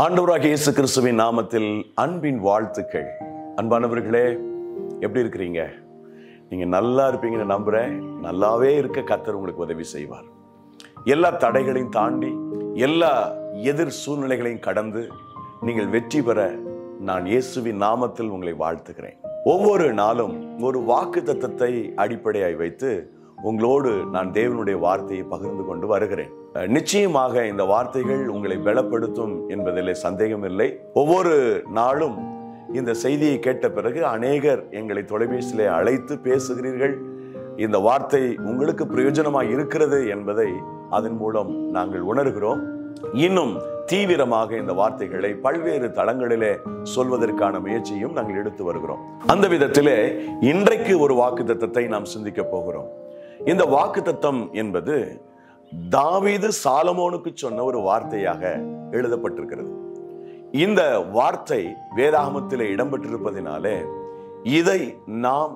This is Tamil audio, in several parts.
ஆண்டவராகிய இயேசு கிறிஸ்துவின் நாமத்தில் அன்பின் வாழ்த்துக்கள் அன்பானவர்களே எப்படி இருக்கிறீங்க நீங்க நல்லா இருப்பீங்கன்னு நம்புறேன் நல்லாவே இருக்க கத்தர் உங்களுக்கு உதவி செய்வார் எல்லா தடைகளையும் தாண்டி எல்லா எதிர் சூழ்நிலைகளையும் கடந்து நீங்கள் வெற்றி பெற நான் இயேசுவின் நாமத்தில் உங்களை வாழ்த்துகிறேன் ஒவ்வொரு நாளும் ஒரு வாக்கு தத்தத்தை அடிப்படையாய் வைத்து உங்களோடு நான் தேவனுடைய வார்த்தையை பகிர்ந்து கொண்டு வருகிறேன் அஹ் நிச்சயமாக இந்த வார்த்தைகள் உங்களை பலப்படுத்தும் என்பதில் சந்தேகமில்லை ஒவ்வொரு நாளும் இந்த செய்தியை கேட்ட பிறகு அநேகர் எங்களை தொலைபேசியிலே அழைத்து பேசுகிறீர்கள் இந்த வார்த்தை உங்களுக்கு பிரயோஜனமாக இருக்கிறது என்பதை அதன் மூலம் நாங்கள் உணர்கிறோம் இன்னும் தீவிரமாக இந்த வார்த்தைகளை பல்வேறு தளங்களிலே சொல்வதற்கான முயற்சியும் நாங்கள் எடுத்து வருகிறோம் அந்த விதத்திலே இன்றைக்கு ஒரு வாக்கு தத்தத்தை நாம் சிந்திக்க போகிறோம் இந்த வாக்கு தத்தம் என்பது தாவீது சாலமோனுக்கு சொன்ன ஒரு வார்த்தையாக எழுதப்பட்டிருக்கிறது இந்த வார்த்தை வேதாகமத்திலே இடம்பெற்றிருப்பதினாலே இதை நாம்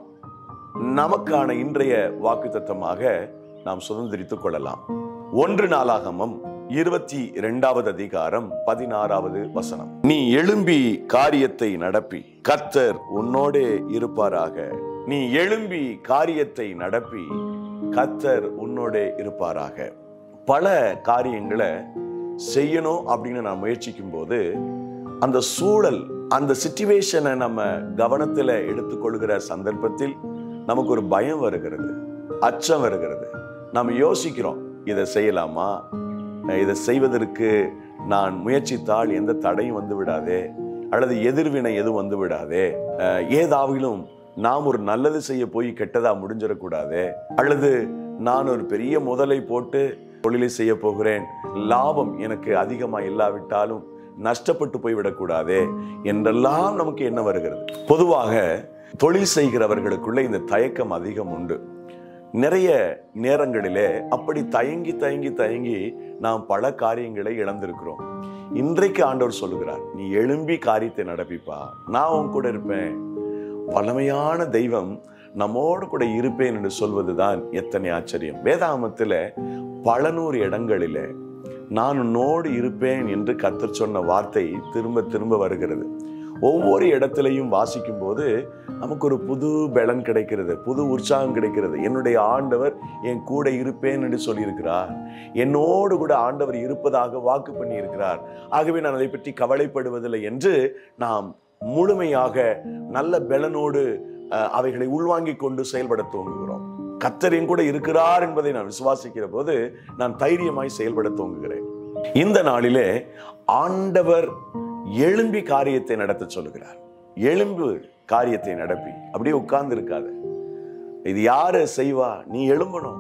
நமக்கான இன்றைய வாக்குத்தத்தமாக நாம் சுதந்திரித்துக் கொள்ளலாம் ஒன்று நாளாகமம் இருபத்தி இரண்டாவது அதிகாரம் பதினாறாவது வசனம் நீ எழும்பி காரியத்தை நடப்பி கர்த்தர் உன்னோடே இருப்பாராக நீ எழும்பி காரியத்தை நடப்பி கர்த்தர் உன்னோடே இருப்பாராக பல காரியங்களை செய்யணும் அப்படின்னு நான் முயற்சிக்கும் போது அந்த சூழல் அந்த சுச்சுவேஷனை நம்ம கவனத்தில் எடுத்துக்கொள்கிற சந்தர்ப்பத்தில் நமக்கு ஒரு பயம் வருகிறது அச்சம் வருகிறது நாம் யோசிக்கிறோம் இதை செய்யலாமா இதை செய்வதற்கு நான் முயற்சித்தால் எந்த தடையும் வந்து விடாதே அல்லது எதிர்வினை எதுவும் வந்து விடாதே அஹ், ஏதாவிலும் நாம் ஒரு நல்லது செய்ய போய் கெட்டதா முடிஞ்சிடக்கூடாதே அல்லது நான் ஒரு பெரிய முதலை போட்டு தொழிலை செய்ய போகிறேன் லாபம் எனக்கு அதிகமா இல்லாவிட்டாலும் நஷ்டப்பட்டு போய்விடக்கூடாதே என்றெல்லாம் நமக்கு என்ன வருகிறது பொதுவாக தொழில் செய்கிறவர்களுக்குள்ள இந்த தயக்கம் அதிகம் உண்டு நிறைய நேரங்களிலே அப்படி தயங்கி தயங்கி தயங்கி நாம் பல காரியங்களை இழந்திருக்கிறோம் இன்றைக்கு ஆண்டவர் சொல்லுகிறார் நீ எழும்பி காரியத்தை நடப்பிப்பா நான் உன் கூட இருப்பேன் வல்லமையான தெய்வம் நம்மோடு கூட இருப்பேன் என்று சொல்வதுதான் எத்தனை ஆச்சரியம் வேதாகமத்தில் பல நூறு இடங்களிலே நான் உன்னோடு இருப்பேன் என்று கர்த்தர் சொன்ன வார்த்தை திரும்ப திரும்ப வருகிறது ஒவ்வொரு இடத்திலையும் வாசிக்கும் போது நமக்கு ஒரு புது பலன் கிடைக்கிறது புது உற்சாகம் கிடைக்கிறது என்னுடைய ஆண்டவர் என் கூட இருப்பேன் என்று சொல்லியிருக்கிறார் என்னோடு கூட ஆண்டவர் இருப்பதாக வாக்கு பண்ணி இருக்கிறார் ஆகவே நான் அதை பற்றி கவலைப்படுவதில்லை என்று நாம் முழுமையாக நல்ல பலனோடு அஹ், அவைகளை உள்வாங்கிக் கொண்டு செயல்பட துவங்குகிறோம் கத்தர் என் கூட இருக்கிறார் என்பதை நான் விசுவாசிக்கிற போது நான் தைரியமாய் செயல்பட துவங்குகிறேன் இந்த நாளிலே ஆண்டவர் எழும்பி காரியத்தை நடத்த சொல்லுகிறார் எழும்பு காரியத்தை நடப்பி அப்படியே உட்கார்ந்து இருக்காத இது யாரு செய்வா நீ எழும்பணும்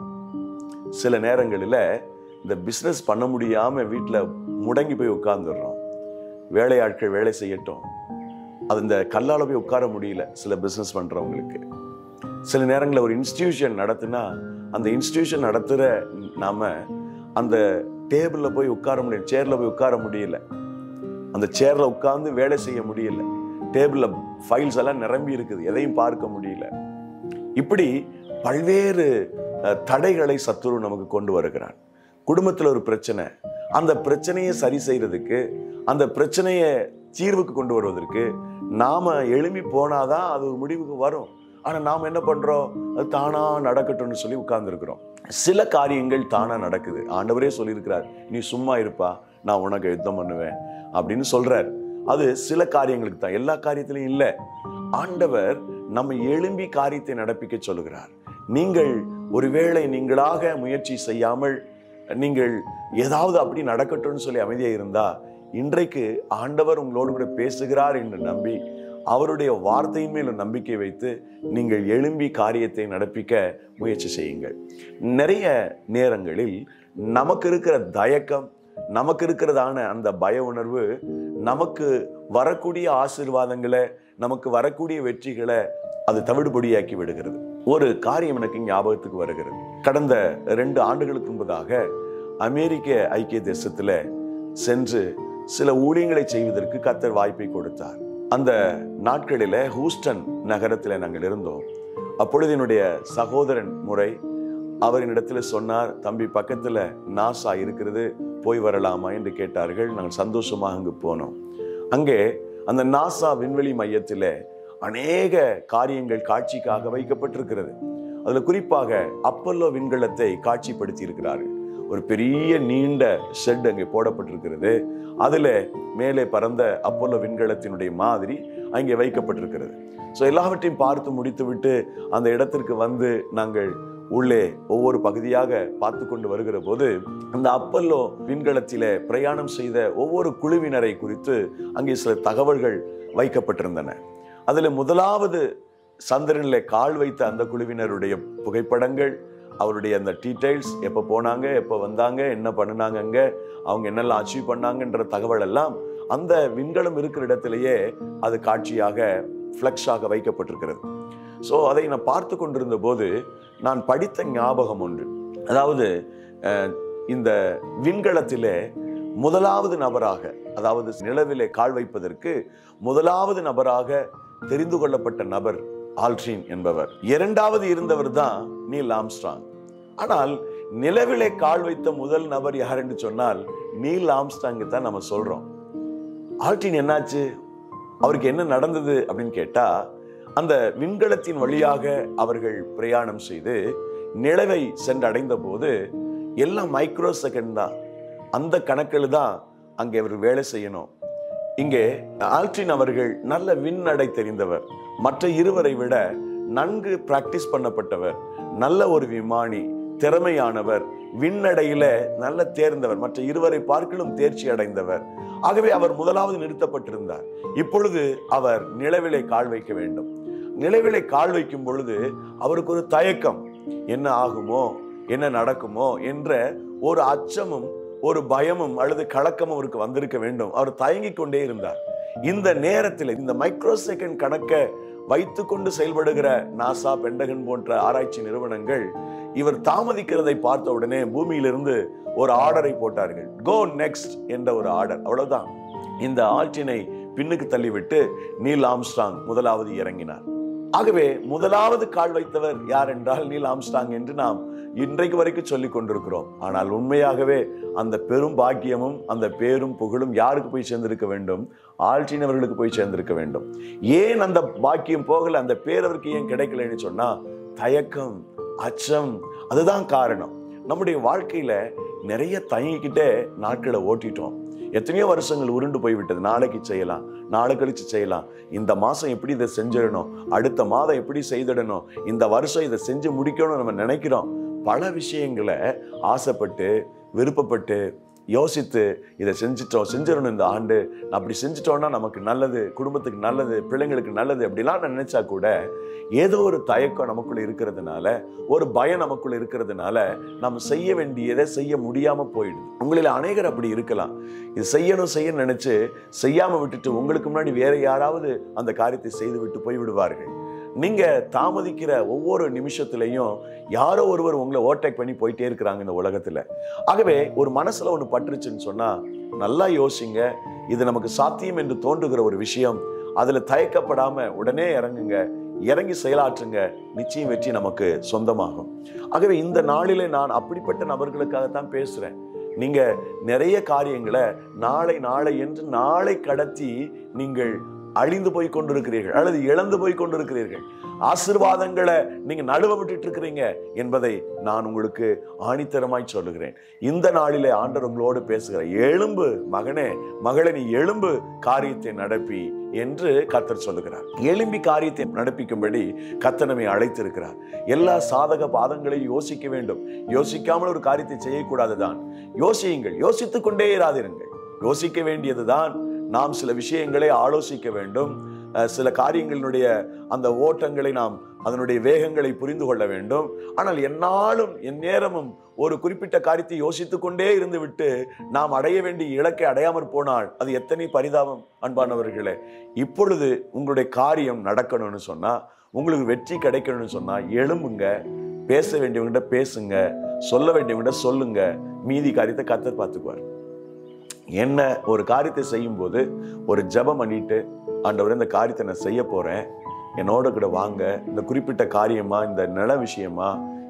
சில நேரங்களில் இந்த பிஸ்னஸ் பண்ண முடியாம வீட்டில் முடங்கி போய் உட்கார்ந்துடுறோம் வேலையாட்கள் வேலை செய்யட்டும் அது இந்த கல்லால போய் உட்கார முடியல சில பிஸ்னஸ் பண்றவங்களுக்கு சில நேரங்களில் ஒரு இன்ஸ்டிடியூஷன் நடத்துனா அந்த இன்ஸ்டிடியூஷன் நடத்துகிற நாம அந்த டேபிளில் போய் உட்கார முடியல சேரில் போய் உட்கார முடியல அந்த சேர்ல உட்கார்ந்து வேலை செய்ய முடியல டேபிளில் ஃபைல்ஸ் எல்லாம் நிரம்பி இருக்குது எதையும் பார்க்க முடியல இப்படி பல்வேறு அஹ், தடைகளை சத்துரு நமக்கு கொண்டு வருகிறான் குடும்பத்தில் ஒரு பிரச்சனை அந்த பிரச்சனையை சரி செய்யறதுக்கு அந்த பிரச்சனையை தீர்வுக்கு கொண்டு வருவதற்கு நாம எழும்பி போனாதான் அது ஒரு முடிவுக்கு வரும் ஆனா நாம் என்ன பண்றோம் அது தானா நடக்கட்டும்னு சொல்லி உட்கார்ந்துருக்கிறோம் சில காரியங்கள் தானா நடக்குது ஆண்டவரே சொல்லியிருக்கிறார் நீ சும்மா இருப்பா நான் உனக்கு யுத்தம் பண்ணுவேன் அப்படின்னு சொல்றார் அது சில காரியங்களுக்கு தான் எல்லா காரியத்திலையும் இல்லை ஆண்டவர் நம்ம எழும்பி காரியத்தை நடப்பிக்க சொல்லுகிறார் நீங்கள் ஒருவேளை நீங்களாக முயற்சி செய்யாமல் நீங்கள் ஏதாவது அப்படி நடக்கட்டும்னு சொல்லி அமைதியா இருந்தா இன்றைக்கு ஆண்டவர் உங்களோடு கூட பேசுகிறார் என்று நம்பி அவருடைய வார்த்தையின் மேல் ஒரு நம்பிக்கை வைத்து நீங்கள் எழும்பி காரியத்தை நடப்பிக்க முயற்சி செய்யுங்கள் நிறைய நேரங்களில் நமக்கு இருக்கிற தயக்கம் நமக்கு இருக்கிறதான அந்த பய உணர்வு நமக்கு வரக்கூடிய ஆசீர்வாதங்களை நமக்கு வரக்கூடிய வெற்றிகளை அது தவிடுபொடியாக்கி விடுகிறது ஒரு காரியம் எனக்கு ஞாபகத்துக்கு வருகிறது கடந்த ரெண்டு ஆண்டுகளுக்கு முன்பதாக அமெரிக்க ஐக்கிய தேசத்துல சென்று சில ஊழியங்களை செய்வதற்கு கத்தர் வாய்ப்பை கொடுத்தார் அந்த நாட்களில ஹூஸ்டன் நகரத்தில் நாங்கள் இருந்தோம் அப்பொழுது என்னுடைய சகோதரன் முறை அவர் என்னிடத்துல சொன்னார் தம்பி பக்கத்துல நாசா இருக்கிறது போய் வரலாமா என்று கேட்டார்கள் நாங்கள் சந்தோஷமாக அங்கு போனோம் அங்கே அந்த நாசா விண்வெளி மையத்திலே அநேக காரியங்கள் காட்சிக்காக வைக்கப்பட்டிருக்கிறது அதுல குறிப்பாக அப்பல்லோ விண்கலத்தை காட்சிப்படுத்தி இருக்கிறார்கள் ஒரு பெரிய நீண்ட ஷெட் அங்கே போடப்பட்டிருக்கிறது அதுல மேலே பறந்த அப்பல்லோ விண்கலத்தினுடைய மாதிரி அங்கே வைக்கப்பட்டிருக்கிறது ஸோ எல்லாவற்றையும் பார்த்து முடித்துவிட்டு அந்த இடத்திற்கு வந்து நாங்கள் உள்ளே ஒவ்வொரு பகுதியாக பார்த்து கொண்டு வருகிற போது அந்த அப்பல்லோ விண்கலத்திலே பிரயாணம் செய்த ஒவ்வொரு குழுவினரை குறித்து அங்கே சில தகவல்கள் வைக்கப்பட்டிருந்தன அதுல முதலாவது சந்திரனிலே கால் வைத்த அந்த குழுவினருடைய புகைப்படங்கள் அவருடைய அந்த டீடைல்ஸ் எப்போ போனாங்க எப்போ வந்தாங்க என்ன பண்ணினாங்க அங்க அவங்க என்னெல்லாம் அச்சீவ் பண்ணாங்கன்ற தகவல் எல்லாம் அந்த விண்கலம் இருக்கிற இடத்திலேயே அது காட்சியாக ஃப்ளக்ஸாக வைக்கப்பட்டிருக்கிறது ஸோ அதை நான் பார்த்து கொண்டிருந்த போது நான் படித்த ஞாபகம் ஒன்று அதாவது அஹ், இந்த விண்கலத்திலே முதலாவது நபராக அதாவது நிலவிலே கால் வைப்பதற்கு முதலாவது நபராக தெரிந்து கொள்ளப்பட்ட நபர் ஆல்ட்ரின் என்பவர் இரண்டாவது இருந்தவர் தான் நீல் ஆம்ஸ்ட்ராங் ஆனால் நிலவிலே கால் வைத்த முதல் நபர் யார் என்று சொன்னால் நீல் ஆம்ஸ்ட்ராங் தான் நம்ம சொல்றோம் ஆல்ட்ரின் என்னாச்சு அவருக்கு என்ன நடந்தது அப்படின்னு கேட்டா அந்த விண்கலத்தின் வழியாக அவர்கள் பிரயாணம் செய்து நிலவை சென்றடைந்த போது எல்லாம் மைக்ரோ செகண்ட் தான் அந்த கணக்கில் தான் அங்கே அவர் வேலை செய்யணும் இங்கே ஆல்ட்ரின் அவர்கள் நல்ல விண்ணடை தெரிந்தவர் மற்ற இருவரை விட நன்கு பிராக்டிஸ் பண்ணப்பட்டவர் நல்ல ஒரு விமானி திறமையானவர் விண்ணடையில நல்ல தேர்ந்தவர் மற்ற இருவரை பார்க்கலும் தேர்ச்சி அடைந்தவர் ஆகவே அவர் முதலாவது நிறுத்தப்பட்டிருந்தார் இப்பொழுது அவர் நிலவிலை கால் வைக்க வேண்டும் நிலவிலை கால் வைக்கும் பொழுது அவருக்கு ஒரு தயக்கம் என்ன ஆகுமோ என்ன நடக்குமோ என்ற ஒரு அச்சமும் ஒரு பயமும் அல்லது கலக்கமும் அவருக்கு வந்திருக்க வேண்டும் அவர் தயங்கிக் கொண்டே இருந்தார் இந்த நேரத்தில் இந்த மைக்ரோ செகண்ட் கணக்க வைத்துக்கொண்டு செயல்படுகிற நாசா பெண்டகன் போன்ற ஆராய்ச்சி நிறுவனங்கள் இவர் தாமதிக்கிறதை பார்த்த உடனே பூமியிலிருந்து ஒரு ஆர்டரை போட்டார்கள் கோ நெக்ஸ்ட் என்ற ஒரு ஆர்டர் அவ்வளவுதான் இந்த ஆற்றினை பின்னுக்கு தள்ளிவிட்டு நீல் ஆம்ஸ்ட்ராங் முதலாவது இறங்கினார் ஆகவே முதலாவது கால் வைத்தவர் யார் என்றால் நீல் ஆம்ஸ்டாங் என்று நாம் இன்றைக்கு வரைக்கும் சொல்லிக் கொண்டிருக்கிறோம் ஆனால் உண்மையாகவே அந்த பெரும் பாக்கியமும் அந்த பேரும் புகழும் யாருக்கு போய் சேர்ந்திருக்க வேண்டும் ஆழ்ச்சின் அவர்களுக்கு போய் சேர்ந்திருக்க வேண்டும் ஏன் அந்த பாக்கியம் போகல அந்த பேர் அவருக்கு ஏன் கிடைக்கலன்னு சொன்னா தயக்கம் அச்சம் அதுதான் காரணம் நம்முடைய வாழ்க்கையில நிறைய தயங்கிக்கிட்டே நாட்களை ஓட்டிட்டோம் எத்தனையோ வருஷங்கள் உருண்டு போய்விட்டது நாளைக்கு செய்யலாம் நாளை கழிச்சு செய்யலாம் இந்த மாசம் எப்படி இதை செஞ்சிடணும் அடுத்த மாதம் எப்படி செய்திடணும் இந்த வருஷம் இதை செஞ்சு முடிக்கணும்னு நம்ம நினைக்கிறோம் பல விஷயங்களை ஆசைப்பட்டு விருப்பப்பட்டு யோசித்து இதை செஞ்சிட்டோம் செஞ்சிடணும் இந்த ஆண்டு அப்படி செஞ்சிட்டோம்னா நமக்கு நல்லது குடும்பத்துக்கு நல்லது பிள்ளைங்களுக்கு நல்லது அப்படிலாம் நான் நினைச்சா கூட ஏதோ ஒரு தயக்கம் நமக்குள்ள இருக்கிறதுனால ஒரு பயம் நமக்குள்ள இருக்கிறதுனால நம்ம செய்ய வேண்டியதை செய்ய முடியாம போயிடுது உங்களில் அநேகர் அப்படி இருக்கலாம் இது செய்யணும் செய்ய நினைச்சு செய்யாம விட்டுட்டு உங்களுக்கு முன்னாடி வேற யாராவது அந்த காரியத்தை செய்து விட்டு போய் விடுவார்கள் நீங்க தாமதிக்கிற ஒவ்வொரு நிமிஷத்திலையும் யாரோ ஒருவர் உங்களை ஓவர்டேக் பண்ணி போயிட்டே இருக்கிறாங்க இந்த உலகத்துல ஆகவே ஒரு மனசுல ஒண்ணு பட்டுருச்சுன்னு சொன்னா நல்லா யோசிங்க இது நமக்கு சாத்தியம் என்று தோன்றுகிற ஒரு விஷயம் அதுல தயக்கப்படாம உடனே இறங்குங்க இறங்கி செயலாற்றுங்க நிச்சயம் வெற்றி நமக்கு சொந்தமாகும் ஆகவே இந்த நாளிலே நான் அப்படிப்பட்ட நபர்களுக்காகத்தான் பேசுறேன் நீங்க நிறைய காரியங்களை நாளை நாளை என்று நாளை கடத்தி நீங்கள் அழிந்து போய் கொண்டிருக்கிறீர்கள் அல்லது இழந்து போய் கொண்டிருக்கிறீர்கள் ஆசிர்வாதங்களை நீங்க நழுவ விட்டுட்டு இருக்கிறீங்க என்பதை நான் உங்களுக்கு ஆணித்தரமாய் சொல்லுகிறேன் இந்த நாளிலே ஆண்டவர் உங்களோடு பேசுகிற எழும்பு மகனே மகளே நீ எழும்பு காரியத்தை நடப்பி என்று கத்தர் சொல்லுகிறார் எழும்பி காரியத்தை நடப்பிக்கும்படி கத்தர் நம்மை அழைத்திருக்கிறார் எல்லா சாதக பாதங்களையும் யோசிக்க வேண்டும் யோசிக்காமல் ஒரு காரியத்தை செய்யக்கூடாதுதான் யோசியுங்கள் யோசித்துக் கொண்டே இராதிருங்கள் யோசிக்க வேண்டியதுதான் நாம் சில விஷயங்களை ஆலோசிக்க வேண்டும் அஹ் சில காரியங்களினுடைய அந்த ஓட்டங்களை நாம் அதனுடைய வேகங்களை புரிந்து கொள்ள வேண்டும் ஆனால் எந்நாளும் என் நேரமும் ஒரு குறிப்பிட்ட காரியத்தை யோசித்துக் கொண்டே இருந்து விட்டு நாம் அடைய வேண்டிய இலக்கை அடையாமற் போனால் அது எத்தனை பரிதாபம் அன்பானவர்களே இப்பொழுது உங்களுடைய காரியம் நடக்கணும்னு சொன்னா உங்களுக்கு வெற்றி கிடைக்கணும்னு சொன்னா எழும்புங்க பேச வேண்டியவங்கிட்ட பேசுங்க சொல்ல வேண்டியவங்கிட்ட சொல்லுங்க மீதி காரியத்தை கத்தர் பார்த்துக்குவார் என்ன ஒரு காரியத்தை செய்யும்போது ஒரு ஜெபம் பண்ணிட்டு ஆண்டவரே இந்த காரியத்தை நான் செய்ய போறேன் என்னோட கூட வாங்க இந்த குறிப்பிட்ட காரியமா இந்த நில விஷயமா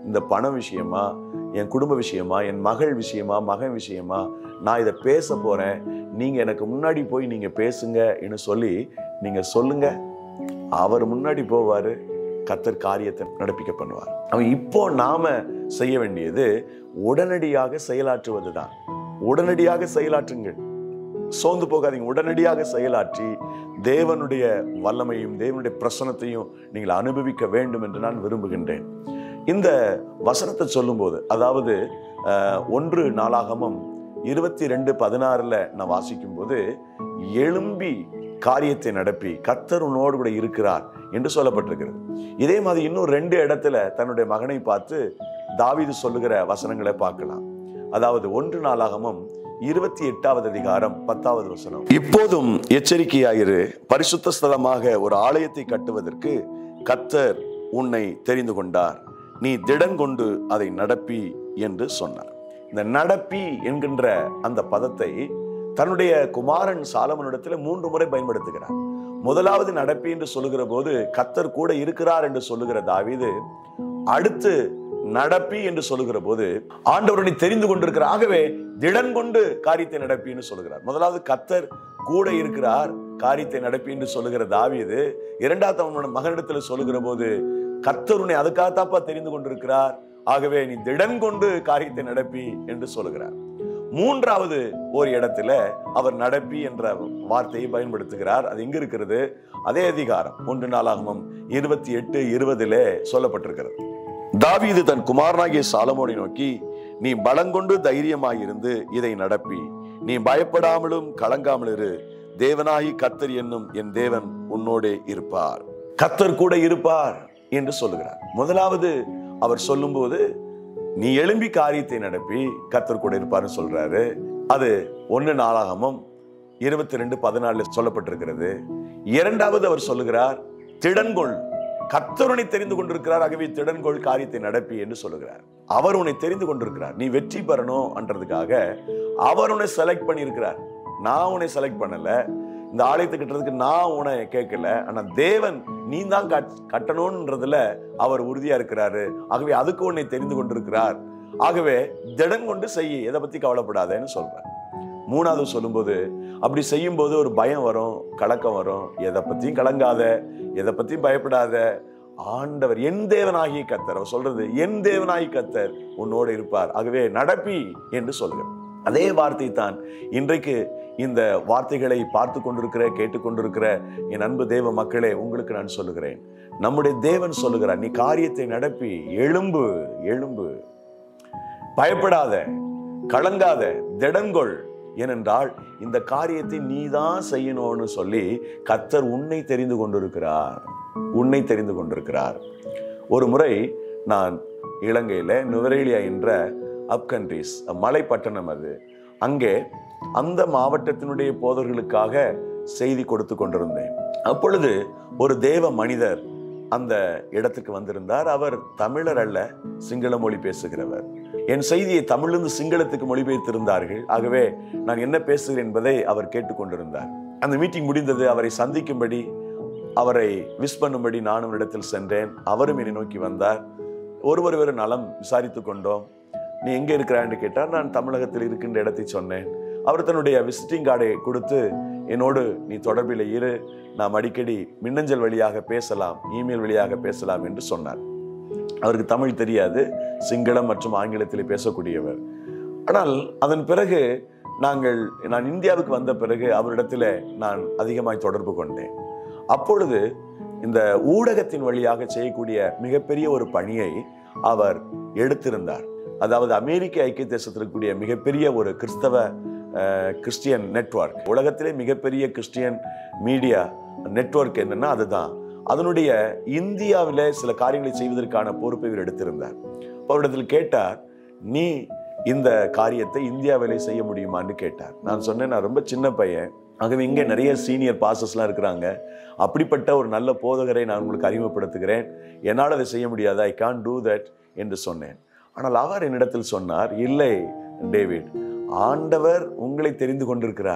இந்த பண விஷயமா என் குடும்ப விஷயமா என் மகள் விஷயமா மகன் விஷயமா நான் இதை பேச போறேன் நீங்க எனக்கு முன்னாடி போய் நீங்க பேசுங்க என்று சொல்லி நீங்க சொல்லுங்க அவர் முன்னாடி போவாரு கத்தர் காரியத்தை நடப்பிக்க பண்ணுவார் அவன் இப்போ நாம செய்ய வேண்டியது உடனடியாக செயலாற்றுவது தான் உடனடியாக செயலாற்றுங்கள் சோர்ந்து போகாதீங்க உடனடியாக செயலாற்றி தேவனுடைய வல்லமையும் தேவனுடைய பிரசனத்தையும் நீங்கள் அனுபவிக்க வேண்டும் என்று நான் விரும்புகின்றேன் இந்த வசனத்தை சொல்லும்போது அதாவது அஹ், ஒன்று நாளாகமம் இருபத்தி ரெண்டு பதினாறுல நான் வாசிக்கும் போது எழும்பி காரியத்தை நடப்பி கத்தர் உன்னோடு கூட இருக்கிறார் என்று சொல்லப்பட்டிருக்கிறது இதே மாதிரி இன்னும் ரெண்டு இடத்துல தன்னுடைய மகனை பார்த்து தாவீது சொல்லுகிற வசனங்களை பார்க்கலாம் அதாவது ஒன்று நாளாகமம் இருபத்தி எட்டாவது அதிகாரம் பத்தாவது வசனம் இப்போதும் எச்சரிக்கையாயிரு பரிசுத்த ஸ்தலமாக ஒரு ஆலயத்தை கட்டுவதற்கு கத்தர் உன்னை தெரிந்து கொண்டார் நீ திடன் கொண்டு அதை நடப்பி என்று சொன்னார் இந்த நடப்பி என்கின்ற அந்த பதத்தை தன்னுடைய குமாரன் சாலமனிடத்தில் மூன்று முறை பயன்படுத்துகிறார் முதலாவது நடப்பி என்று சொல்லுகிற போது கத்தர் கூட இருக்கிறார் என்று சொல்லுகிற தாவீது அடுத்து நடப்பி என்று சொல்லுகிற போது ஆண்டவரனை தெரிந்து கொண்டிருக்கிறார் ஆகவே திடன் கொண்டு காரியத்தை நடப்பின்னு சொல்லுகிறார் முதலாவது கத்தர் கூட இருக்கிறார் காரியத்தை நடப்பி என்று சொல்லுகிற தாவீது இரண்டாவது அவனோட மகனிடத்துல சொல்லுகிற போது கத்தர் உன்னை அதுக்காகத்தாப்பா தெரிந்து கொண்டிருக்கிறார் ஆகவே நீ திடன் கொண்டு காரியத்தை நடப்பி என்று சொல்லுகிறார் மூன்றாவது ஒரு இடத்துல அவர் நடப்பி என்ற வார்த்தையை பயன்படுத்துகிறார் அது எங்க இருக்கிறது அதே அதிகாரம் ஒன்று நாளாகமம் இருபத்தி எட்டு இருபதிலே சொல்லப்பட்டிருக்கிறது தாவீது தன் குமாரனாகிய சாலமோனை நோக்கி நீ பலங்கொண்டு தைரியமாயிருந்து இதை நடப்பி நீ பயப்படாமலும் கலங்காமல் இரு தேவனாகி கத்தர் என்னும் என் தேவன் உன்னோடே இருப்பார் கத்தர் கூட இருப்பார் என்று சொல்லுகிறார் முதலாவது அவர் சொல்லும்போது நீ எழும்பி காரியத்தை நடப்பி கத்தர் கூட இருப்பார்னு சொல்றாரு அது ஒன்னு நாளாகமும் இருபத்தி ரெண்டு பதினாலுல சொல்லப்பட்டிருக்கிறது இரண்டாவது அவர் சொல்லுகிறார் திடன்கொள் கர்த்தர் உன்னை தெரிந்து கொண்டிருக்கிறார் ஆகவே திடன்கொள் காரியத்தை நடப்பி என்று சொல்லுகிறார் அவர் உன்னை தெரிந்து கொண்டிருக்கிறார் நீ வெற்றி பெறணும் என்றதுக்காக அவர் உன்னை செலக்ட் பண்ணியிருக்கிறார் நான் உன்னை செலக்ட் பண்ணல இந்த ஆலயத்தை கட்டுறதுக்கு நான் உன்னை கேட்கல ஆனா தேவன் நீ தான் கட்- கட்டணும்ன்றதுல அவர் உறுதியா இருக்கிறாரு ஆகவே அதுக்கு உன்னை தெரிந்து கொண்டிருக்கிறார் ஆகவே திடன் கொண்டு செய்ய எதை பத்தி கவலைப்படாதேன்னு சொல்றேன் மூணாவது சொல்லும்போது அப்படி செய்யும்போது ஒரு பயம் வரும் கலக்கம் வரும் எதை பத்தியும் கலங்காத எதை பத்தியும் பயப்படாத ஆண்டவர் என் தேவனாகிய கத்தர் அவர் சொல்றது என் தேவனாகி கத்தர் உன்னோடு இருப்பார் ஆகவே நடப்பி என்று சொல்கிறார் அதே வார்த்தை தான் இன்றைக்கு இந்த வார்த்தைகளை பார்த்து கொண்டிருக்கிற கேட்டுக்கொண்டிருக்கிற என் அன்பு தேவ மக்களே உங்களுக்கு நான் சொல்லுகிறேன் நம்முடைய தேவன் சொல்லுகிறார் நீ காரியத்தை நடப்பி எழும்பு எழும்பு பயப்படாத கலங்காத திடங்கொள் ஏனென்றால் இந்த காரியத்தை நீதான் செய்யணும்னு சொல்லி கத்தர் உன்னை தெரிந்து கொண்டிருக்கிறார் உன்னை தெரிந்து கொண்டிருக்கிறார் ஒரு முறை நான் இலங்கையில நுவரேலியா என்ற அப் கண்ட்ரிஸ் மலைப்பட்டணம் அது அங்கே அந்த மாவட்டத்தினுடைய போதர்களுக்காக செய்தி கொடுத்து கொண்டிருந்தேன் அப்பொழுது ஒரு தேவ மனிதர் அந்த இடத்துக்கு வந்திருந்தார் அவர் தமிழர் அல்ல சிங்கள மொழி பேசுகிறவர் என் செய்தியை தமிழிலிருந்து சிங்களத்துக்கு மொழிபெயர்த்திருந்தார்கள் ஆகவே நான் என்ன பேசுகிறேன் என்பதை அவர் கேட்டுக்கொண்டிருந்தார் அந்த மீட்டிங் முடிந்தது அவரை சந்திக்கும்படி அவரை விஷ் பண்ணும்படி நானும் இடத்தில் சென்றேன் அவரும் என்னை நோக்கி வந்தார் ஒருவர் ஒரு நலம் விசாரித்துக் கொண்டோம் நீ எங்க இருக்கிறான்னு கேட்டார் நான் தமிழகத்தில் இருக்கின்ற இடத்தை சொன்னேன் அவர் தன்னுடைய விசிட்டிங் கார்டை கொடுத்து என்னோடு நீ தொடர்பில் இரு நாம் அடிக்கடி மின்னஞ்சல் வழியாக பேசலாம் இமெயில் வழியாக பேசலாம் என்று சொன்னார் அவருக்கு தமிழ் தெரியாது சிங்களம் மற்றும் ஆங்கிலத்தில் பேசக்கூடியவர் ஆனால் அதன் பிறகு நாங்கள் நான் இந்தியாவுக்கு வந்த பிறகு அவரிடத்தில் நான் அதிகமாய் தொடர்பு கொண்டேன் அப்பொழுது இந்த ஊடகத்தின் வழியாக செய்யக்கூடிய மிகப்பெரிய ஒரு பணியை அவர் எடுத்திருந்தார் அதாவது அமெரிக்க ஐக்கிய தேசத்தில் இருக்கக்கூடிய மிகப்பெரிய ஒரு கிறிஸ்தவ அஹ், கிறிஸ்டியன் நெட்வொர்க் உலகத்திலே மிகப்பெரிய கிறிஸ்டியன் மீடியா நெட்வொர்க் என்னன்னா அதுதான் அதனுடைய இந்தியாவில் சில காரியங்களை செய்வதற்கான பொறுப்பை இவர் எடுத்திருந்தார் அப்ப அவரிடத்தில் கேட்டார் நீ இந்த காரியத்தை இந்தியாவிலே செய்ய முடியுமான்னு கேட்டார் நான் சொன்னேன் நான் ரொம்ப சின்ன பையன் ஆகவே இங்கே நிறைய சீனியர் பாசஸ்லாம் இருக்கிறாங்க அப்படிப்பட்ட ஒரு நல்ல போதகரை நான் உங்களுக்கு அறிமுகப்படுத்துகிறேன் என்னால் அதை செய்ய முடியாது ஐ கான் டூ தட் என்று சொன்னேன் ஆனால் அவர் என்னிடத்தில் சொன்னார் இல்லை டேவிட் ஆண்டவர் உங்களை தெரிந்து கொண்டிருக்கிறார்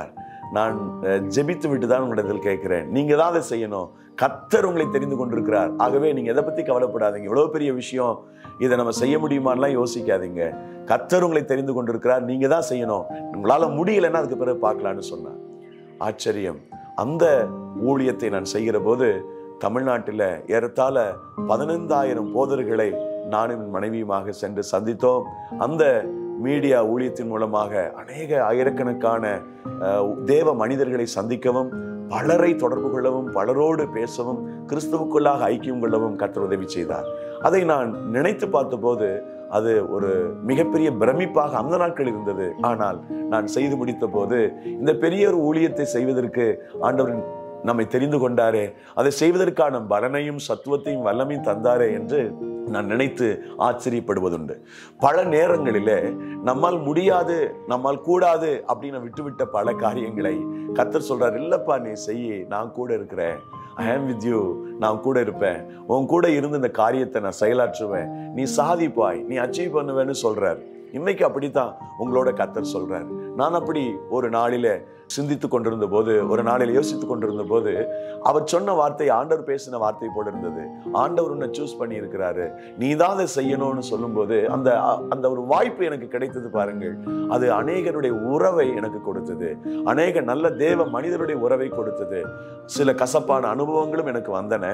நான் அஹ், ஜெபித்து விட்டு தான் உங்களிடத்தில் கேட்கிறேன் நீங்க தான் அதை செய்யணும் கத்தர் உங்களை தெரிந்து கொண்டிருக்கிறார் ஆகவே நீங்க எதை பத்தி கவலைப்படாதீங்க இவ்வளவு பெரிய விஷயம் இதை நம்ம செய்ய முடியுமான்லாம் யோசிக்காதீங்க கத்தர் உங்களை தெரிந்து கொண்டிருக்கிறார் நீங்க தான் செய்யணும் உங்களால முடியலைன்னா அதுக்கு பிறகு பார்க்கலான்னு சொன்னார் ஆச்சரியம் அந்த ஊழியத்தை நான் செய்கிற போது தமிழ்நாட்டில் ஏறத்தாழ பதினைந்தாயிரம் போதர்களை நானும் என் மனைவியுமாக சென்று சந்தித்தோம் அந்த மீடியா ஊழியத்தின் மூலமாக அநேக ஆயிரக்கணக்கான அஹ், தேவ மனிதர்களை சந்திக்கவும் பலரை தொடர்பு கொள்ளவும் பலரோடு பேசவும் கிறிஸ்துவுக்குள்ளாக ஐக்கியம் கொள்ளவும் கர்த்தர் உதவி செய்தார் அதை நான் நினைத்து பார்த்தபோது அது ஒரு மிகப்பெரிய பிரமிப்பாக அந்த நாட்கள் இருந்தது ஆனால் நான் செய்து முடித்த போது இந்த பெரிய ஒரு ஊழியத்தை செய்வதற்கு ஆண்டவர் நம்மை தெரிந்து கொண்டாரே அதை செய்வதற்கான பலனையும் சத்துவத்தையும் வல்லமையும் தந்தாரே என்று நான் நினைத்து ஆச்சரியப்படுவதுண்டு பல நேரங்களிலே நம்மால் முடியாது நம்மால் கூடாது அப்படின்னு விட்டுவிட்ட பல காரியங்களை கத்தர் சொல்றார் இல்லப்பா நீ செய்யி நான் கூட இருக்கிறேன் ஐ ஆம் வித் யூ நான் கூட இருப்பேன் உன் கூட இருந்து இந்த காரியத்தை நான் செயலாற்றுவேன் நீ சாதிப்பாய் நீ அச்சீவ் பண்ணுவேன்னு சொல்றார் இன்னைக்கு அப்படித்தான் உங்களோட கத்தர் சொல்றார் நான் அப்படி ஒரு நாளில சிந்தித்து கொண்டிருந்த போது ஒரு நாளில் யோசித்து கொண்டிருந்த போது அவர் சொன்ன வார்த்தை ஆண்டவர் பேசின வார்த்தை போல இருந்தது ஆண்டவர் உன்னை சூஸ் பண்ணி இருக்கிறாரு நீ தான் அதை செய்யணும்னு சொல்லும்போது அந்த அந்த ஒரு வாய்ப்பு எனக்கு கிடைத்தது பாருங்கள் அது அநேகருடைய உறவை எனக்கு கொடுத்தது அநேக நல்ல தேவ மனிதருடைய உறவை கொடுத்தது சில கசப்பான அனுபவங்களும் எனக்கு வந்தன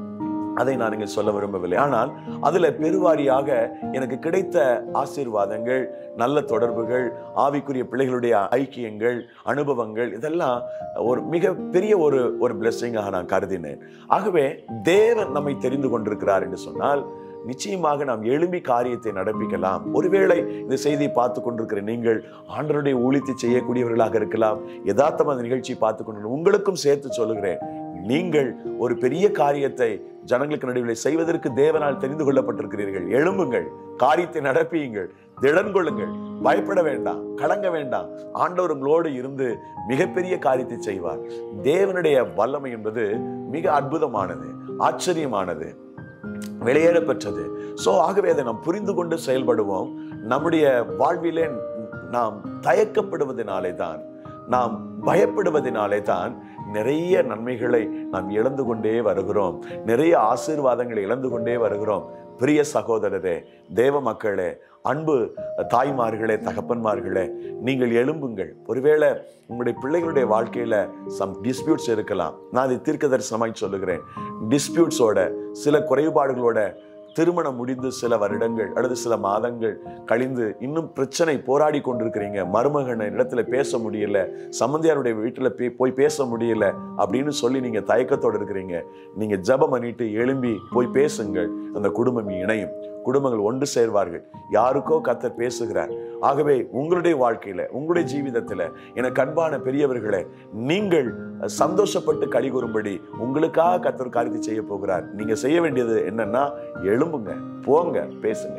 அதை நான் இங்கே சொல்ல விரும்பவில்லை ஆனால் அதுல பெருவாரியாக எனக்கு கிடைத்த ஆசீர்வாதங்கள் நல்ல தொடர்புகள் ஆவிக்குரிய பிள்ளைகளுடைய ஐக்கியங்கள் அனுபவங்கள் இதெல்லாம் ஒரு மிக பெரிய ஒரு ஒரு பிளெஸ்ஸிங்காக நான் கருதினேன் ஆகவே தேவன் நம்மை தெரிந்து கொண்டிருக்கிறார் என்று சொன்னால் நிச்சயமாக நாம் எழும்பி காரியத்தை நடப்பிக்கலாம் ஒருவேளை இந்த செய்தியை பார்த்து கொண்டிருக்கிற நீங்கள் ஆண்டருடைய ஊழியத்தை செய்யக்கூடியவர்களாக இருக்கலாம் யதார்த்தம் அந்த நிகழ்ச்சியை பார்த்து கொண்டு உங்களுக்கும் சேர்த்து சொல்லுகிறேன் நீங்கள் ஒரு பெரிய காரியத்தை ஜனங்களுக்கு நடுவில் செய்வதற்கு தேவனால் தெரிந்து கொள்ளப்பட்டிருக்கிறீர்கள் எழும்புங்கள் காரியத்தை நடப்பியுங்கள் திடன் கொள்ளுங்கள் பயப்பட வேண்டாம் கலங்க வேண்டாம் ஆண்டவர் உங்களோடு இருந்து மிகப்பெரிய காரியத்தை செய்வார் தேவனுடைய வல்லமை என்பது மிக அற்புதமானது ஆச்சரியமானது வெளியேற பெற்றது சோ ஆகவே அதை நாம் புரிந்து கொண்டு செயல்படுவோம் நம்முடைய வாழ்விலே நாம் தயக்கப்படுவதனாலே தான் நாம் பயப்படுவதனாலே தான் நிறைய நன்மைகளை நாம் இழந்து கொண்டே வருகிறோம் நிறைய ஆசீர்வாதங்களை இழந்து கொண்டே வருகிறோம் பிரிய சகோதரரே தேவ மக்களே அன்பு தாய்மார்களே தகப்பன்மார்களே நீங்கள் எழும்புங்கள் ஒருவேளை உங்களுடைய பிள்ளைகளுடைய வாழ்க்கையில சம் டிஸ்பியூட்ஸ் இருக்கலாம் நான் அதை தீர்க்க தரிசனமாய் சொல்லுகிறேன் டிஸ்பியூட்ஸோட சில குறைபாடுகளோட திருமணம் முடிந்து சில வருடங்கள் அல்லது சில மாதங்கள் கழிந்து இன்னும் பிரச்சனை போராடி கொண்டிருக்கிறீங்க மருமகனை இடத்துல பேச முடியல சம்பந்தியாருடைய வீட்டுல பே- போய் பேச முடியல அப்படின்னு சொல்லி நீங்க தயக்கத்தோடு இருக்கிறீங்க நீங்க ஜெபம் பண்ணிட்டு எழும்பி போய் பேசுங்கள் அந்த குடும்பம் இணையும் குடும்பங்கள் ஒன்று சேர்வார்கள் யாருக்கோ கத்தர் பேசுகிறார் ஆகவே உங்களுடைய வாழ்க்கையில உங்களுடைய ஜீவிதத்துல எனக்கு அன்பான பெரியவர்களே நீங்கள் சந்தோஷப்பட்டு கலிகூறும்படி உங்களுக்காக கத்தர் காரியத்தை செய்ய போகிறார் நீங்க செய்ய வேண்டியது என்னன்னா எழும்புங்க போங்க பேசுங்க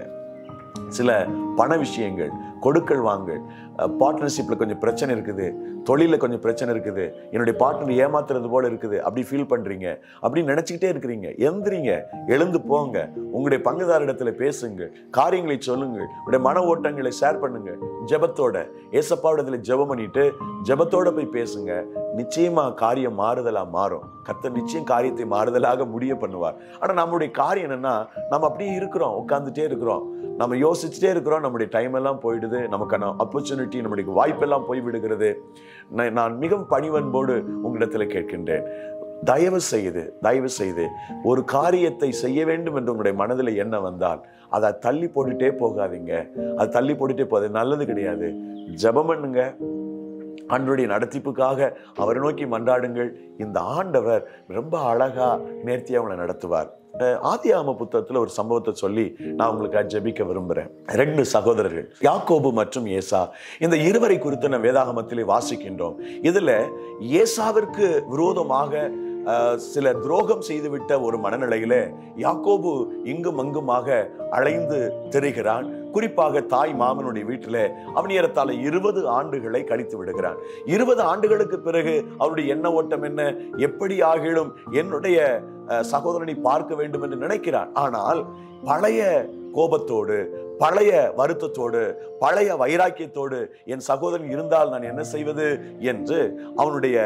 சில பண விஷயங்கள் கொடுக்கல் வாங்கல் பார்ட்னர்ஷிப்ல கொஞ்சம் பிரச்சனை இருக்குது தொழில கொஞ்சம் பிரச்சனை இருக்குது என்னுடைய பார்ட்னர் ஏமாத்துறது போல இருக்குது அப்படி ஃபீல் பண்றீங்க அப்படி நினைச்சுக்கிட்டே இருக்கிறீங்க எந்திரிங்க எழுந்து போங்க உங்களுடைய பங்குதாரிடத்துல பேசுங்க காரியங்களை சொல்லுங்க உங்களுடைய மன ஓட்டங்களை ஷேர் பண்ணுங்க ஜெபத்தோட ஏசப்பாவிடத்துல ஜெபம் பண்ணிட்டு ஜெபத்தோட போய் பேசுங்க நிச்சயமா காரியம் மாறுதலா மாறும் கர்த்தர் நிச்சயம் காரியத்தை மாறுதலாக முடிய பண்ணுவார் ஆனா நம்முடைய காரியம் என்னன்னா நம்ம அப்படியே இருக்கிறோம் உட்கார்ந்துட்டே இருக்கிறோம் நம்ம யோசிச்சுட்டே இருக்கிறோம் நம்முடைய டைம் எல்லாம் போயிடுது நமக்கான ஆப்பர்ச்சுனிட்டி நம்முடைய வாய்ப்பெல்லாம் போய் விடுகிறது நான் நான் மிகவும் பணிவன்போடு உங்களிடத்துல கேட்கின்றேன் தயவு செய்து தயவு செய்து ஒரு காரியத்தை செய்ய வேண்டும் என்று உங்களுடைய மனதில் என்ன வந்தால் அதை தள்ளி போட்டுட்டே போகாதீங்க அது தள்ளி போட்டுட்டே போகாது நல்லது கிடையாது ஜெபம் பண்ணுங்க ஆண்டவருடைய நடத்திப்புக்காக அவரை நோக்கி மன்றாடுங்கள் இந்த ஆண்டவர் ரொம்ப அழகா நேர்த்தியா உங்களை நடத்துவார் அஹ் ஆதியாகம புத்தகத்துல ஒரு சம்பவத்தை சொல்லி நான் உங்களுக்கு ஜெபிக்க விரும்புறேன் ரெண்டு சகோதரர்கள் யாக்கோபு மற்றும் ஏசா இந்த இருவரை குறித்து நம்ம வேதாகமத்திலே வாசிக்கின்றோம் இதுல ஏசாவிற்கு விரோதமாக அஹ், சில துரோகம் செய்துவிட்ட ஒரு மனநிலையில யாக்கோபு இங்கும் அங்குமாக அலைந்து திரிகிறான் குறிப்பாக தாய் மாமனுடைய வீட்டில் அவன் ஏறத்தாழ இருபது ஆண்டுகளை கழித்து விடுகிறான் இருபது ஆண்டுகளுக்கு பிறகு அவருடைய எண்ண ஓட்டம் என்ன எப்படி ஆகிலும் என்னுடைய அஹ், சகோதரனை பார்க்க வேண்டும் என்று நினைக்கிறான் ஆனால் பழைய கோபத்தோடு பழைய வருத்தத்தோடு பழைய வைராக்கியத்தோடு என் சகோதரன் இருந்தால் நான் என்ன செய்வது என்று அவனுடைய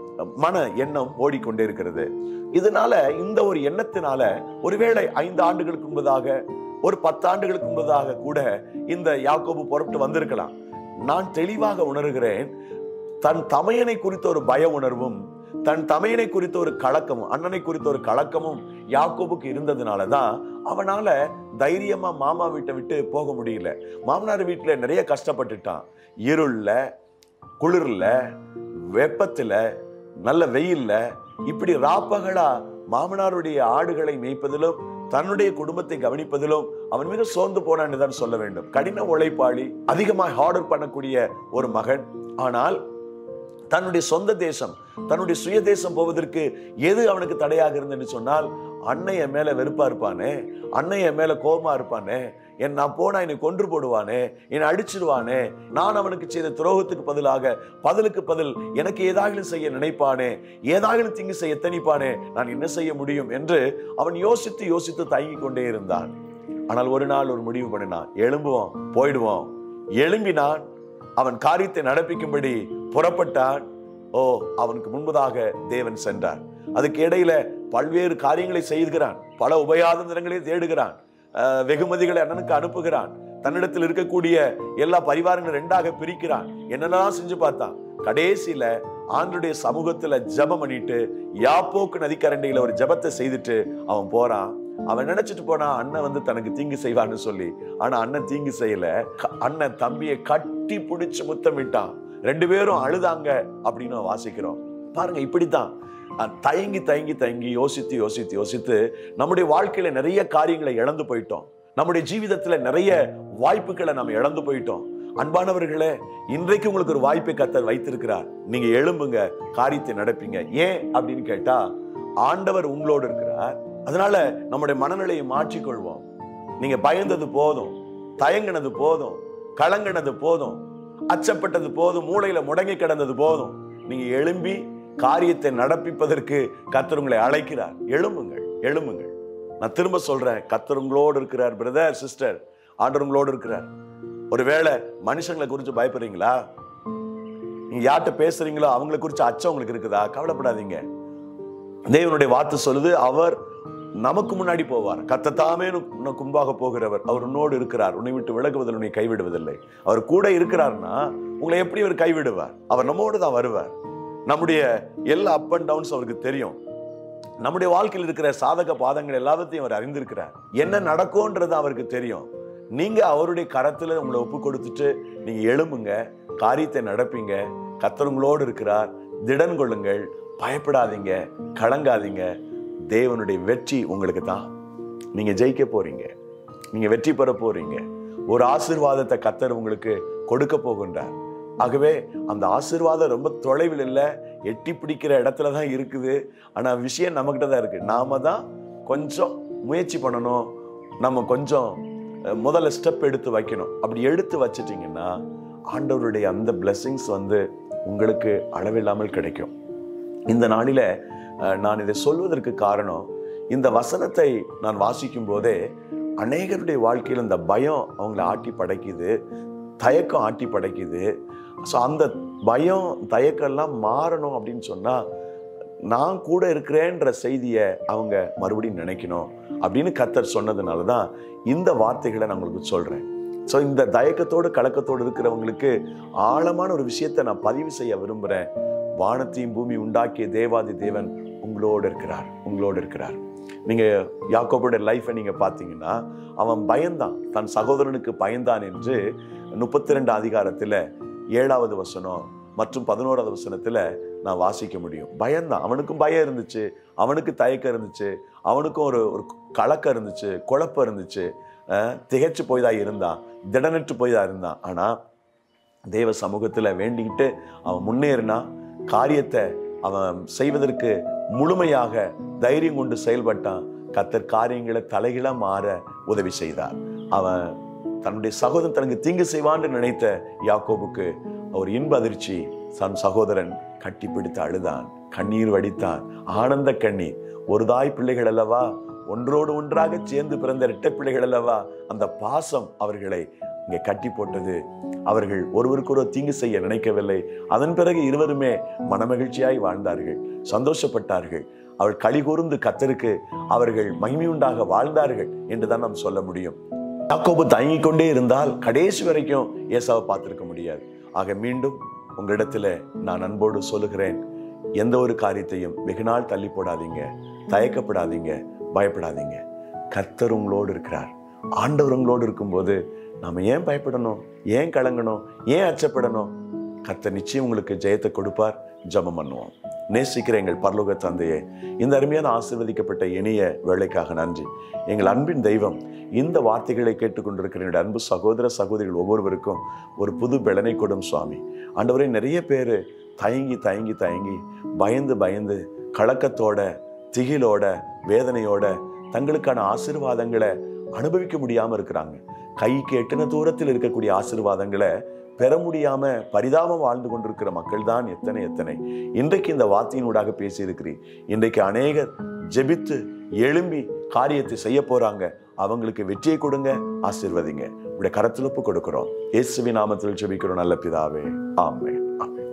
மன எண்ணம் ஓடிக்கொண்டே இருக்கிறது இதனால இந்த ஒரு எண்ணத்தினால ஒருவேளை ஐந்து ஆண்டுகளுக்கு முன்பதாக ஒரு பத்து ஆண்டுகளுக்கு முன்பதாக கூட இந்த யாக்கோபு புறப்பட்டு வந்திருக்கலாம் நான் தெளிவாக உணர்கிறேன் தன் தமையனை குறித்த ஒரு பய உணர்வும் தன் தமையனை குறித்த ஒரு கலக்கமும் அண்ணனை குறித்த ஒரு கலக்கமும் யாக்கோபுக்கு இருந்ததுனால தான் அவனால தைரியமா மாமா வீட்டை விட்டு போக முடியல மாமனார் வீட்டுல நிறைய கஷ்டப்பட்டுட்டான் இருள்ல குளிர்ல வெப்பத்துல நல்ல வெயில்ல இப்படி ராப்பகலா மாமனாருடைய ஆடுகளை மேய்ப்பதிலும் தன்னுடைய குடும்பத்தை கவனிப்பதிலும் அவன் மிக சோர்ந்து போனான்னு தான் சொல்ல வேண்டும் கடின உழைப்பாளி அதிகமாக ஆர்டர் பண்ணக்கூடிய ஒரு மகன் ஆனால் தன்னுடைய சொந்த தேசம் தன்னுடைய சுய தேசம் போவதற்கு எது அவனுக்கு தடையாக இருந்ததுன்னு சொன்னால் அன்னை என் மேல வெறுப்பா இருப்பானே அன்னை என் மேல கோபமா இருப்பானே என் நான் போனா என்னை கொன்று போடுவானே என்னை அடிச்சிடுவானே நான் அவனுக்கு செய்த துரோகத்துக்கு பதிலாக பதிலுக்கு பதில் எனக்கு ஏதாகிலும் செய்ய நினைப்பானே ஏதாகிலும் திங்கு செய்ய தனிப்பானே நான் என்ன செய்ய முடியும் என்று அவன் யோசித்து யோசித்து தயங்கிக் கொண்டே இருந்தான் ஆனால் ஒரு நாள் ஒரு முடிவு பண்ணினான் எழும்புவோம் போயிடுவோம் எழும்பினான் அவன் காரியத்தை நடப்பிக்கும்படி புறப்பட்டான் ஓ அவனுக்கு முன்பதாக தேவன் சென்றார் அதுக்கு இடையில பல்வேறு காரியங்களை செய்கிறான் பல உபயாதந்திரங்களை தேடுகிறான் அஹ், வெகுமதிகளை அண்ணனுக்கு அனுப்புகிறான் தன்னிடத்தில் இருக்கக்கூடிய எல்லா பரிவாரங்களும் ரெண்டாக பிரிக்கிறான் என்னெல்லாம் செஞ்சு பார்த்தான் கடைசியில ஆண்டுடைய சமூகத்துல ஜெபம் பண்ணிட்டு யாப்போக்கு நதிக்கரண்டையில ஒரு ஜெபத்தை செய்துட்டு அவன் போறான் அவன் நினைச்சிட்டு போனா அண்ணன் வந்து தனக்கு தீங்கு செய்வான்னு சொல்லி ஆனா அண்ணன் தீங்கு செய்யல க- அண்ணன் தம்பியை கட்டி பிடிச்சு முத்தமிட்டான் ரெண்டு பேரும் அழுதாங்க அப்படின்னு நம்ம வாசிக்கிறோம் பாருங்க இப்படித்தான் அஹ், தயங்கி தயங்கி தயங்கி யோசித்து யோசித்து யோசித்து நம்முடைய வாழ்க்கையில நிறைய காரியங்களை இழந்து போயிட்டோம் நம்முடைய ஜீவிதத்துல நிறைய வாய்ப்புகளை நம்ம இழந்து போயிட்டோம் அன்பானவர்களே இன்றைக்கு உங்களுக்கு ஒரு வாய்ப்பை கத்தர் வைத்திருக்கிறார் நீங்க எழும்புங்க காரியத்தை நடப்பீங்க ஏன் அப்படின்னு கேட்டா ஆண்டவர் உங்களோடு இருக்கிறார் அதனால நம்முடைய மனநிலையை மாற்றிக்கொள்வோம் நீங்க பயந்தது போதும் தயங்கினது போதும் கலங்கினது போதும் அச்சப்பட்டது போதும் மூளையில முடங்கி கிடந்தது போதும் நீங்க எழும்பி காரியத்தை நடப்பிப்பதற்கு கத்தர் உங்களை அழைக்கிறார் எழும்புங்கள் எழும்புங்கள் நான் திரும்ப சொல்றேன் கத்தர் உங்களோடு இருக்கிறார் பிரதர் சிஸ்டர் ஆண்டவர் உங்களோடு இருக்கிறார் ஒருவேளை மனுஷங்களை குறித்து பயப்படுறீங்களா நீங்க யார்கிட்ட பேசுறீங்களோ அவங்களை குறித்து அச்சம் உங்களுக்கு இருக்குதா கவலைப்படாதீங்க தேவனுடைய வார்த்தை சொல்லுது அவர் நமக்கு முன்னாடி போவார் கத்தத்தாமே உனக்கு முன்பாக போகிறவர் அவர் உன்னோடு இருக்கிறார் உன்னை விட்டு விலகுவதில் உன்னை கைவிடுவதில்லை அவர் கூட இருக்கிறார்னா உங்களை எப்படி அவர் கைவிடுவார் அவர் நம்மோடு தான் வருவார் நம்முடைய எல்லா அப் அண்ட் டவுன்ஸ் அவருக்கு தெரியும் நம்முடைய வாழ்க்கையில் இருக்கிற சாதக பாதங்கள் எல்லாத்தையும் அவர் அறிந்திருக்கிறார் என்ன நடக்கும்ன்றது அவருக்கு தெரியும் நீங்க அவருடைய கரத்துல உங்களை ஒப்பு கொடுத்துட்டு நீங்க எழும்புங்க காரியத்தை நடப்பீங்க கர்த்தர் உங்களோடு இருக்கிறார் திடன் கொள்ளுங்கள் பயப்படாதீங்க கலங்காதீங்க தேவனுடைய வெற்றி உங்களுக்கு தான் நீங்க ஜெயிக்க போறீங்க நீங்க வெற்றி பெற போறீங்க ஒரு ஆசீர்வாதத்தை கத்தர் உங்களுக்கு கொடுக்க போகின்றார் ஆகவே அந்த ஆசீர்வாதம் ரொம்ப தொலைவில் இல்லை எட்டி பிடிக்கிற இடத்துல தான் இருக்குது ஆனா விஷயம் நம்மகிட்ட தான் இருக்கு நாம தான் கொஞ்சம் முயற்சி பண்ணணும் நம்ம கொஞ்சம் அஹ், முதல்ல ஸ்டெப் எடுத்து வைக்கணும் அப்படி எடுத்து வச்சிட்டிங்கன்னா ஆண்டவருடைய அந்த blessings வந்து உங்களுக்கு அளவில்லாமல் கிடைக்கும் இந்த நாளில அஹ், நான் இதை சொல்வதற்கு காரணம் இந்த வசனத்தை நான் வாசிக்கும் போதே அநேகருடைய வாழ்க்கையில் இந்த பயம் அவங்கள ஆட்டி படைக்குது தயக்கம் ஆட்டி படைக்குது ஸோ அந்த பயம் தயக்கம்லாம் மாறணும் அப்படின்னு சொன்னா நான் கூட இருக்கிறேன்ற செய்தியை அவங்க மறுபடியும் நினைக்கணும் அப்படின்னு கத்தர் சொன்னதுனால தான் இந்த வார்த்தைகளை நான் உங்களுக்கு சொல்றேன் ஸோ இந்த தயக்கத்தோடு கலக்கத்தோடு இருக்கிறவங்களுக்கு ஆழமான ஒரு விஷயத்தை நான் பதிவு செய்ய விரும்புகிறேன் வானத்தையும் பூமி உண்டாக்கிய தேவாதி தேவன் உங்களோடு இருக்கிறார் உங்களோடு இருக்கிறார் நீங்க யாக்கோபோட லைஃப்பை நீங்க பார்த்தீங்கன்னா அவன் பயந்தான் தன் சகோதரனுக்கு பயந்தான் என்று முப்பத்தி ரெண்டு அதிகாரத்துல ஏழாவது வசனம் மற்றும் பதினோராவது வசனத்துல நான் வாசிக்க முடியும் பயந்தான் அவனுக்கும் பயம் இருந்துச்சு அவனுக்கு தயக்கம் இருந்துச்சு அவனுக்கும் ஒரு ஒரு கலக்கம் இருந்துச்சு குழப்பம் இருந்துச்சு அஹ், திகைச்சு போய் தான் இருந்தான் திடனற்று போய் தான் இருந்தான் ஆனா தேவ சமூகத்துல வேண்டிக்கிட்டு அவன் முன்னேறினான் காரியத்தை அவன் செய்வதற்கு முழுமையாக தைரியம் கொண்டு செயல்பட்டான் கத்தர் காரியங்களை தலைகில மாற உதவி செய்தார் அவன் தன்னுடைய சகோதரன் தனக்கு தீங்கு செய்வான்னு நினைத்த யாக்கோபுக்கு ஒரு இன்ப அதிர்ச்சி தன் சகோதரன் கட்டிப்பிடித்து அழுதான் கண்ணீர் வடித்தான் ஆனந்த கண்ணீர் ஒரு தாய் பிள்ளைகள் அல்லவா ஒன்றோடு ஒன்றாக சேர்ந்து பிறந்த இரட்டை பிள்ளைகள் அல்லவா அந்த பாசம் அவர்களை இங்கே கட்டி போட்டது அவர்கள் ஒருவருக்கொருவர் தீங்கு செய்ய நினைக்கவில்லை அதன் பிறகு இருவருமே மனமகிழ்ச்சியாய் வாழ்ந்தார்கள் சந்தோஷப்பட்டார்கள் அவள் களி கூர்ந்து கத்தருக்கு அவர்கள் மகிமையுண்டாக வாழ்ந்தார்கள் என்றுதான் நாம் சொல்ல முடியும் யாக்கோபு தயங்கிக் கொண்டே இருந்தால் கடைசி வரைக்கும் ஏசாவை பார்த்திருக்க முடியாது ஆக மீண்டும் உங்களிடத்துல நான் அன்போடு சொல்லுகிறேன் எந்த ஒரு காரியத்தையும் வெகு நாள் தள்ளி போடாதீங்க தயக்கப்படாதீங்க பயப்படாதீங்க கர்த்தர் உங்களோடு இருக்கிறார் ஆண்டவர் உங்களோடு இருக்கும்போது நாம ஏன் பயப்படணும் ஏன் கலங்கணும் ஏன் அச்சப்படணும் கர்த்தர் நிச்சயம் உங்களுக்கு ஜெயத்தை கொடுப்பார் ஜெபம் பண்ணுவோம் நேசிக்கிற எங்கள் பரலோக தந்தையே இந்த அருமையான ஆசீர்வதிக்கப்பட்ட இனிய வேலைக்காக நன்றி எங்கள் அன்பின் தெய்வம் இந்த வார்த்தைகளை கேட்டுக்கொண்டிருக்கிற என்னுடைய அன்பு சகோதர சகோதரிகள் ஒவ்வொருவருக்கும் ஒரு புது பலனை கொடும் சுவாமி ஆண்டவரே நிறைய பேர் தயங்கி தயங்கி தயங்கி பயந்து பயந்து கலக்கத்தோட திகிலோட வேதனையோட தங்களுக்கான ஆசீர்வாதங்களை அனுபவிக்க முடியாம இருக்கிறாங்க கைக்கு எட்டின தூரத்தில் இருக்கக்கூடிய ஆசீர்வாதங்களை பெற முடியாம பரிதாபம் வாழ்ந்து கொண்டிருக்கிற மக்கள் தான் எத்தனை எத்தனை இன்றைக்கு இந்த வார்த்தையினூடாக பேசியிருக்கிறீர் இன்றைக்கு அநேகர் ஜெபித்து எழும்பி காரியத்தை செய்ய போறாங்க அவங்களுக்கு வெற்றியை கொடுங்க ஆசீர்வதிங்க உடைய கரத்தில் ஒப்பு கொடுக்கிறோம் இயேசுவின் நாமத்தில் ஜெபிக்கிறோம் நல்ல பிதாவே ஆமே ஆமே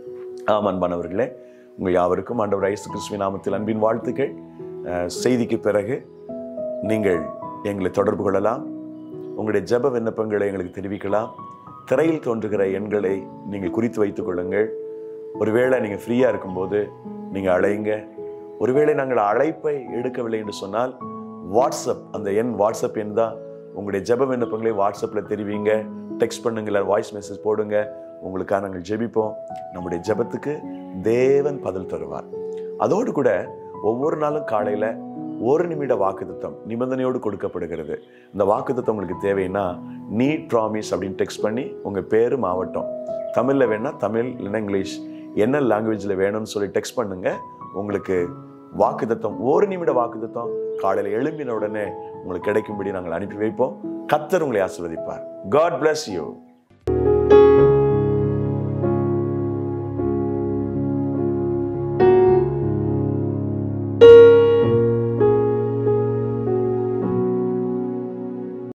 ஆம் அன்பானவர்களே உங்கள் யாவருக்கும் ஆண்டவர் இயேசு கிறிஸ்துவின் நாமத்தில் அன்பின் வாழ்த்துக்கள் அஹ், செய்திக்கு பிறகு நீங்கள் எங்களை தொடர்பு கொள்ளலாம் உங்களுடைய ஜெப விண்ணப்பங்களை எங்களுக்கு தெரிவிக்கலாம் திரையில் தோன்றுகிற எண்களை நீங்கள் குறித்து வைத்துக் கொள்ளுங்கள் ஒருவேளை நீங்கள் ஃப்ரீயாக இருக்கும்போது நீங்கள் அழைங்க ஒருவேளை நாங்கள் அழைப்பை எடுக்கவில்லை என்று சொன்னால் வாட்ஸ்அப் அந்த எண் வாட்ஸ்அப் எண் தான் உங்களுடைய ஜெப விண்ணப்பங்களை வாட்ஸ்அப்பில் தெரிவிங்க டெக்ஸ்ட் பண்ணுங்க இல்லை வாய்ஸ் மெசேஜ் போடுங்க உங்களுக்காக நாங்கள் ஜெபிப்போம் நம்முடைய ஜெபத்துக்கு தேவன் பதில் தருவார் அதோடு கூட ஒவ்வொரு நாளும் காலையில் ஒரு நிமிட வாக்குத்தத்தம் நிபந்தனையோடு கொடுக்கப்படுகிறது இந்த வாக்குத்தத்தம் உங்களுக்கு தேவைன்னா நீட் ப்ராமிஸ் அப்படின்னு டெக்ஸ்ட் பண்ணி உங்கள் பேர் மாவட்டம் தமிழில் வேணா தமிழ் இல்லைன்னா இங்கிலீஷ் என்ன லாங்குவேஜில் வேணும்னு சொல்லி டெக்ஸ்ட் பண்ணுங்க உங்களுக்கு வாக்குத்தத்தம் ஒரு நிமிட வாக்குத்தத்தம் காலையில் எழும்பின உடனே உங்களுக்கு கிடைக்கும்படி நாங்கள் அனுப்பி வைப்போம் கத்தர் உங்களை ஆசீர்வதிப்பார் காட் bless யூ